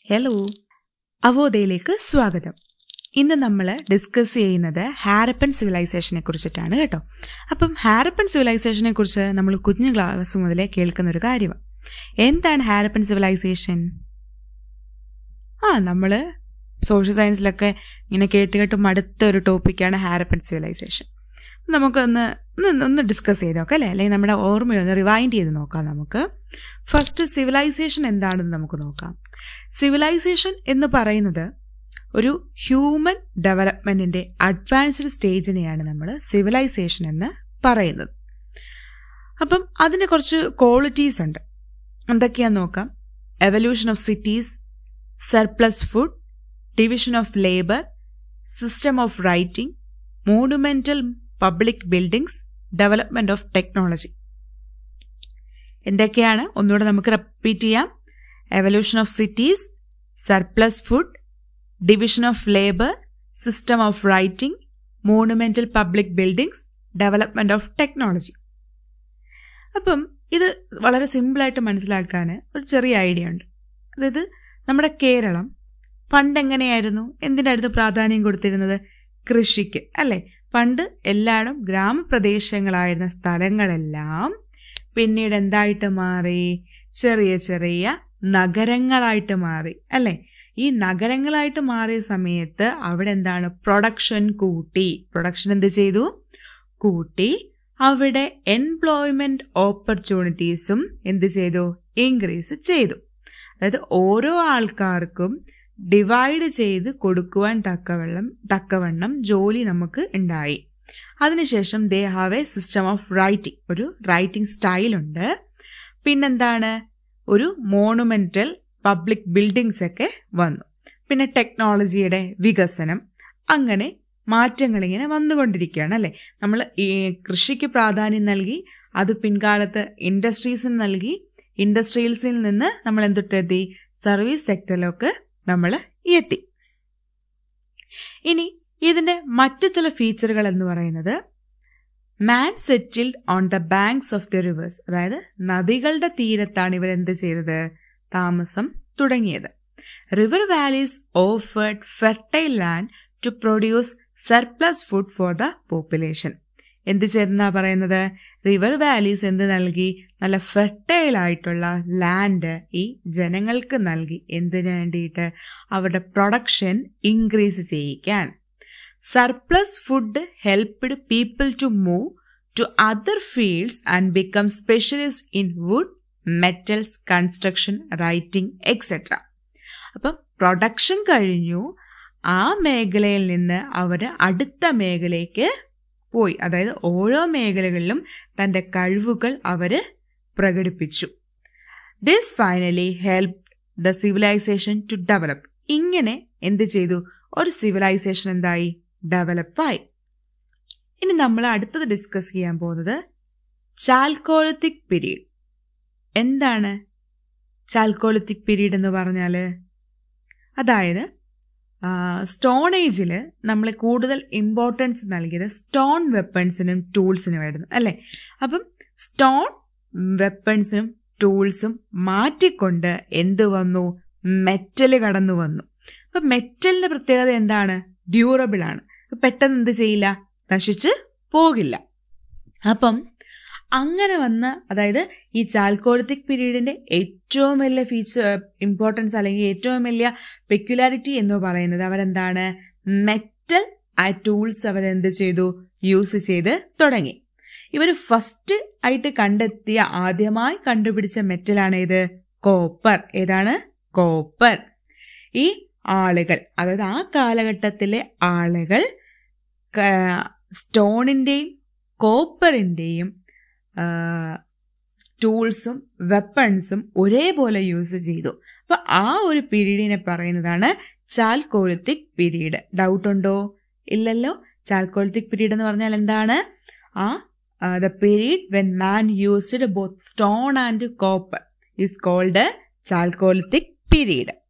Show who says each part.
Speaker 1: hello അവോദയിലേക്ക് സ്വാഗതം ഇന്ന് നമ്മൾ ഡിസ്കസ് ചെയ്യുന്നത് ഹാരപ്പൻ സിവിലൈസേഷനെ കുറിച്ചിട്ടാണ് കേട്ടോ അപ്പം ഹാരപ്പൻ സിവിലൈസേഷനെ കുറിച്ച് നമ്മൾ കുഞ്ഞു ക്ലാസ് മുതലേ കേൾക്കുന്ന ഒരു കാര്യമാണ് എന്താണ് ഹാരപ്പൻ സിവിലൈസേഷൻ ആ നമ്മൾ സോഷ്യൽ സയൻസിലൊക്കെ ഇങ്ങനെ കേട്ട് കേട്ട് മടുത്ത ഒരു ടോപ്പിക്കാണ് ഹാരപ്പൻ സിവിലൈസേഷൻ നമുക്കൊന്ന് ഒന്ന് ഒന്ന് ഡിസ്കസ് ചെയ്ത് നോക്കാം അല്ലേ അല്ലെങ്കിൽ നമ്മുടെ ഓർമ്മയൊന്ന് റിവൈൻഡ് ചെയ്ത് നോക്കാം നമുക്ക് ഫസ്റ്റ് സിവിലൈസേഷൻ എന്താണെന്ന് നമുക്ക് നോക്കാം സിവിലൈസേഷൻ എന്ന് പറയുന്നത് ഒരു ഹ്യൂമൻ ഡെവലപ്മെന്റിന്റെ അഡ്വാൻസ്ഡ് സ്റ്റേജിനെയാണ് നമ്മൾ സിവിലൈസേഷൻ എന്ന് പറയുന്നത് അപ്പം അതിന് കുറച്ച് ക്വാളിറ്റീസ് ഉണ്ട് എന്തൊക്കെയാന്ന് നോക്കാം evolution of cities surplus food division of labour system of writing monumental public buildings development of technology എന്തൊക്കെയാണ് ഒന്നുകൂടെ നമുക്ക് റിപ്പീറ്റ് ചെയ്യാം evolution of cities surplus food division of labour system of writing monumental public buildings development of technology അപ്പം ഇത് വളരെ സിമ്പിളായിട്ട് മനസ്സിലാക്കാൻ ഒരു ചെറിയ ഐഡിയ ഉണ്ട് അതായത് നമ്മുടെ കേരളം പണ്ട് എങ്ങനെയായിരുന്നു എന്തിനായിരുന്നു പ്രാധാന്യം കൊടുത്തിരുന്നത് കൃഷിക്ക് അല്ലേ പണ്ട് എല്ലായിടും ഗ്രാമപ്രദേശങ്ങളായിരുന്ന സ്ഥലങ്ങളെല്ലാം പിന്നീട് എന്തായിട്ട് മാറി ചെറിയ ചെറിയ നഗരങ്ങളായിട്ട് മാറി അല്ലേ ഈ നഗരങ്ങളായിട്ട് മാറിയ സമയത്ത് അവിടെ എന്താണ് പ്രൊഡക്ഷൻ കൂട്ടി പ്രൊഡക്ഷൻ എന്ത് ചെയ്തു കൂട്ടി അവിടെ എംപ്ലോയ്മെന്റ് ഓപ്പർച്യൂണിറ്റീസും എന്ത് ചെയ്തു ഇൻക്രീസ് ചെയ്തു അതായത് ഓരോ ആൾക്കാർക്കും ഡിവൈഡ് ചെയ്ത് കൊടുക്കുവാൻ തക്കവണ്ണം തക്കവണ്ണം ജോലി നമുക്ക് ഉണ്ടായി അതിനുശേഷം they have a system of writing ഒരു റൈറ്റിംഗ് സ്റ്റൈലുണ്ട് പിന്നെന്താണ് ഒരു മോണുമെന്റൽ പബ്ലിക് ബിൽഡിങ്സ് ഒക്കെ വന്നു പിന്നെ ടെക്നോളജിയുടെ വികസനം അങ്ങനെ മാറ്റങ്ങൾ ഇങ്ങനെ വന്നുകൊണ്ടിരിക്കുകയാണ് അല്ലേ നമ്മൾ ഈ കൃഷിക്ക് പ്രാധാന്യം നൽകി അത് പിൻകാലത്ത് ഇൻഡസ്ട്രീസിന് നൽകി ഇൻഡസ്ട്രീസിൽ നിന്ന് നമ്മൾ എന്തൊട്ടെത്തി സർവീസ് സെക്ടറിലൊക്കെ നമ്മൾ എത്തി ഇനി ഇതിന്റെ മറ്റു ചില ഫീച്ചറുകൾ എന്ന് പറയുന്നത് man settled on the banks of the rivers അതായത് നദികളുടെ തീരത്താണ് ഇവർ എന്ത് ചെയ്തത് താമസം തുടങ്ങിയത് river valleys offered fertile land to produce surplus food for the population എന്ത് ചേർന്നാ പറയുന്നത് റിവർ വാലീസ് എന്ത് നൽകി നല്ല ഫെർട്ടൈൽ ആയിട്ടുള്ള ലാൻഡ് ഈ ജനങ്ങൾക്ക് നൽകി എന്തിനു വേണ്ടിയിട്ട് അവരുടെ പ്രൊഡക്ഷൻ ഇൻക്രീസ് ചെയ്യിക്കാൻ surplus food helped people to move to other fields and become specialist in wood metals construction writing etcetera അപ്പം പ്രൊഡക്ഷൻ കഴിഞ്ഞു ആ മേഖലയിൽ നിന്ന് അവർ അടുത്ത മേഖലയ്ക്ക് പോയി അതായത് ഓരോ മേഖലകളിലും തൻ്റെ കഴിവുകൾ അവർ പ്രകടിപ്പിച്ചു this finally help the civilisation to develop ഇങ്ങനെ എന്ത് ചെയ്തു ഒരു സിവിലൈസേഷൻ എന്തായി ഡെവലപ്പായി ഇനി നമ്മൾ അടുത്തത് ഡിസ്കസ് ചെയ്യാൻ പോകുന്നത് ചാൽക്കോളത്തിക് പീരീഡ് എന്താണ് ചാൽക്കോളിത്തിക് പീരീഡ് എന്ന് പറഞ്ഞാൽ അതായത് സ്റ്റോൺ ഏജിൽ നമ്മൾ കൂടുതൽ ഇമ്പോർട്ടൻസ് നൽകിയത് സ്റ്റോൺ വെപ്പൺസിനും ടൂൾസിനും ആയിരുന്നു അല്ലേ അപ്പം സ്റ്റോൺ വെപ്പൺസും ടൂൾസും മാറ്റിക്കൊണ്ട് എന്ത് വന്നു മെറ്റൽ കടന്നു വന്നു അപ്പം മെറ്റലിന്റെ പ്രത്യേകത എന്താണ് ഡ്യൂറബിൾ ആണ് പെട്ടെന്ന് എന്ത് ചെയ്യില്ല നശിച്ച് പോകില്ല അപ്പം അങ്ങനെ വന്ന അതായത് ഈ ചാൽക്കോളിത്തിക് പീരീഡിന്റെ ഏറ്റവും വലിയ ഫീച്ചർ ഇമ്പോർട്ടൻസ് അല്ലെങ്കിൽ ഏറ്റവും വലിയ പെക്യുലാരിറ്റി എന്ന് പറയുന്നത് അവരെന്താണ് മെറ്റൽ ആ ടൂൾസ് അവരെന്ത് ചെയ്തു യൂസ് ചെയ്ത് തുടങ്ങി ഇവർ ഫസ്റ്റ് ആയിട്ട് കണ്ടെത്തിയ ആദ്യമായി കണ്ടുപിടിച്ച മെറ്റലാണ് ഇത് കോപ്പർ ഏതാണ് കോപ്പർ ഈ ആളുകൾ അതായത് ആ കാലഘട്ടത്തിലെ ആളുകൾ സ്റ്റോണിന്റെയും കോപ്പറിന്റെയും ടൂൾസും വെപ്പൺസും ഒരേപോലെ യൂസ് ചെയ്തു അപ്പൊ ആ ഒരു പീരീഡിനെ പറയുന്നതാണ് ചാൽക്കോളിത്തിക് പീരീഡ് ഡൗട്ട് ഉണ്ടോ ഇല്ലല്ലോ ചാൽക്കോളിത്തിക് പീരീഡ് എന്ന് പറഞ്ഞാൽ എന്താണ് ആ the period when man used both stone and copper is called chalcolithic period